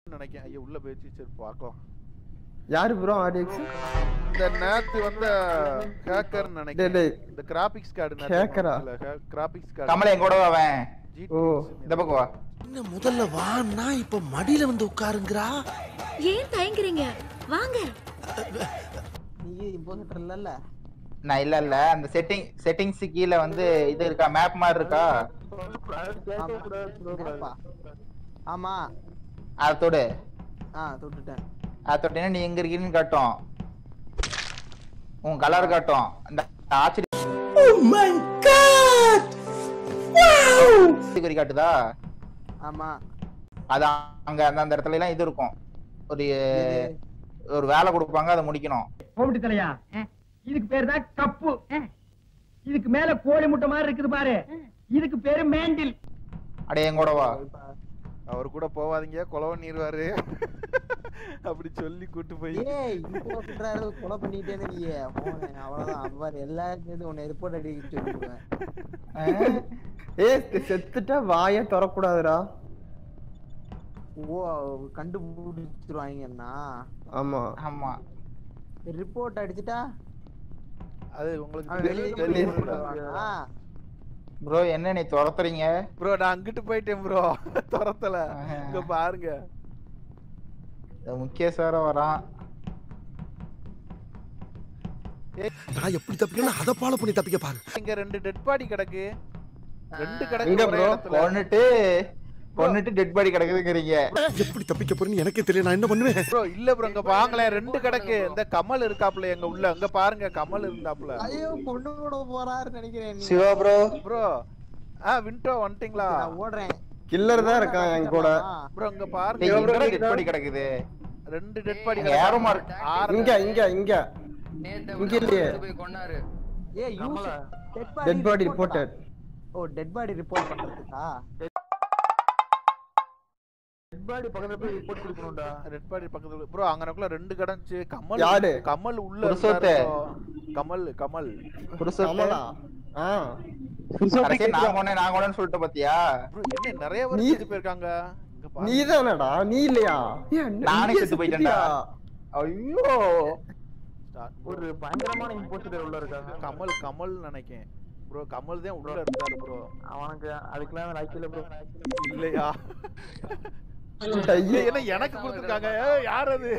நினைக்கிறேன் ஐயா உள்ள போயிடுச்சு சரி பார்க்கலாம் யாரு ப்ரோ ஆடியக்ஸ் இந்த நேத்து வந்த ஹேக்கர் டேய் நினைக்கிறேன் டேய் இந்த கிராபிக்ஸ் கார்டு Hacker ஆ? கிராபிக்ஸ் கார்டு கமல என் கூட வா அவன் ஓ. இந்த பக்கம் வா என்ன முதல்ல வான்னா இப்ப மடியில வந்து உட்காருங்கறா ஏன் தயங்குறீங்க வாங்க நீ இம்போசிட்டர் இல்லல்ல நான் இல்ல இல்ல அந்த செட்டிங் செட்டிங்ஸ் கீழ வந்து இது இருக்கா மேப் மாதிரி இருக்கா ஆமா. ஆமா அதை தொடு ஆ தொட்டுட்டேன் அதை தொட்டினா நீ எங்க இருக்கீன்னு காட்டும் உன் கலர் காட்டும் இந்த ஆச்சரிய குறி காட்டுதா ஆமா அது அங்க அந்த அந்த இடத்துல எல்லாம் இது இருக்கும் ஒரு ஒரு வேலை கொடுப்பாங்க அதை முடிக்கணும் கோமிட்டி தலையா இதுக்கு பேரு தான் கப்பு இதுக்கு மேல கோழி முட்டை மாதிரி இருக்குது பாரு இதுக்கு பேரு மேண்டில் அடே என் கூட வா அவர் கூட போவாதீங்க கொலவ நீர்வாரு அப்படி சொல்லி கூட்டு போய் ஏய் இம்போசிட்டர் கொலை பண்ணிட்டேன்னு நீ போனே அவ்வளவுதான் அவ்வாறு எல்லாரும் சேர்ந்து உன்னை ரிப்போர்ட் அடிக்க சொல்லிடுவேன் ஏ செத்துட்டா வாயே திறக்கூடாதுடா ஓ கண்டுபிடிச்சிருவாங்கன்னா ஆமா ஆமா ரிப்போர்ட் அடிச்சுட்டா அது உங்களுக்கு அவன் வெளியே தெரியும் தெரியும் போயிடுவானா? ப்ரோ என்ன நீ துரத்துறீங்க ப்ரோ நான் அங்கிட்டு போயிட்டேன் ப்ரோ துரத்தல இங்க பாருங்க இந்த முக்கிய சார வரான் நான் எப்படி தப்பிக்கணும் அதை ஃபாலோ பண்ணி தப்பிக்க பாரு இங்க ரெண்டு டெட் பாடி கிடக்கு ரெண்டு எங்க கிடக்கு ஒரே bro? இடத்துல கொன்னுட்டு கொன்னுட்டு டெட் பாடி கிடக்குதுங்கிறீங்க எப்படி தப்பிக்க போறேன்னு எனக்கே தெரியல நான் என்ன பண்ணுவேன் ப்ரோ இல்ல ப்ரோ இங்க பாங்களேன் ரெண்டு கிடக்கு இந்த கமல் இருக்காப்ல எங்க உள்ள அங்க பாருங்க கமல் இருந்தாப்ல ஐயோ பொண்ணு கூட போறாருன்னு நினைக்கிறேன் நீ. சிவா ப்ரோ ப்ரோ ஆ விண்டோ வந்துட்டீங்களா நான் ஓடுறேன் கில்லர் தான் இருக்கான் என் கூட ப்ரோ இங்க டேய், பாருங்க எங்கடா டெட் பாடி கிடக்குது ரெண்டு டெட் பாடி இங்க arrow mark. இங்க இங்க இங்க இங்க இல்லையே ஏய் use dead body reported oh dead body report பண்றதுக்கா ரெட் பாடி பக்கத்துல ப்ரோ அங்கனக்குள்ள ரெண்டு கிடந்துச்சு கமல் யாரு? கமல் உள்ள புருஷோத்தே. இருந்தாரு bro. கமல் கமல் ஆமாடா ஆ கடைசியா நான் கொன்னேன் நான் கொன்னேன்னு சொல்லிட்டு பாத்தியா ப்ரோ என்ன நிறைய பேர் நீ- செத்து போயிருக்காங்க இங்க பாருங்க. நீ தானடா நீ இல்லையா ஏன், நானே நீயே செத்து போயிட்டேன்டா. செத்துட்டியா? ஐயோ Start bro. பயங்கரமான இம்போசிட்டர் உள்ள இருக்காங்க கமல் கமல் நினைக்கேன் ப்ரோ கமல் தான் உள்ள இருந்தாரு ப்ரோ அவனுக்கு அதுக்கெல்லாம் லாய்க்கில ப்ரோ இல்லையா ஐயே. ஏய், என்ன எனக்கு கொடுத்துருக்காங்க ஏய், யார் அது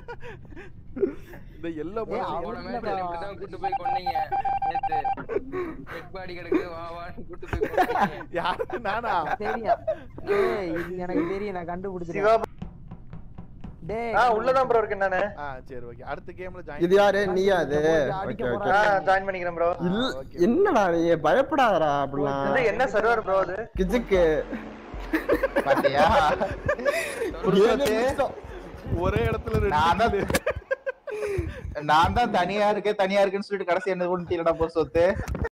இந்த எல்லோ ஏய், அவன் போன மேட்ச்ல இல்லடா. இப்படிதான் கூட்டு போய் கொன்னீங்க நேத்து டெட் பாடி கிடக்கு வா வான்னு கூட்டு போய் கொன்னீங்க யாரு நானா தெரியும் ஏய் இது எனக்கு தெரியும் நான் கண்டுபிடிச்சிருக்கேன் சிவா டேய் ஆ உள்ளதான் ப்ரோ இருக்கேன் நானு ஆ சரி ஓகே அடுத்த கேம்ல இது ஜாயின் யாரு நீயா அது அடிக்க ஓகே ஓகே போறான். ஜாயின் பண்ணிக்கிறேன் ப்ரோ இல்ல okay. என்னடா நீ பயப்படாதடா அப்படிலாம் என்ன சர்வர் ப்ரோ அது கிஜுக்கு பாத்தியா புருஷோத்தே, ஒரே இடத்துல நான் ரெண்டு தான் நான் தான் தனியா இருக்கேன் தனியா இருக்குன்னு சொல்லிட்டு கடைசி என்ன கொண்டு புருஷோத்து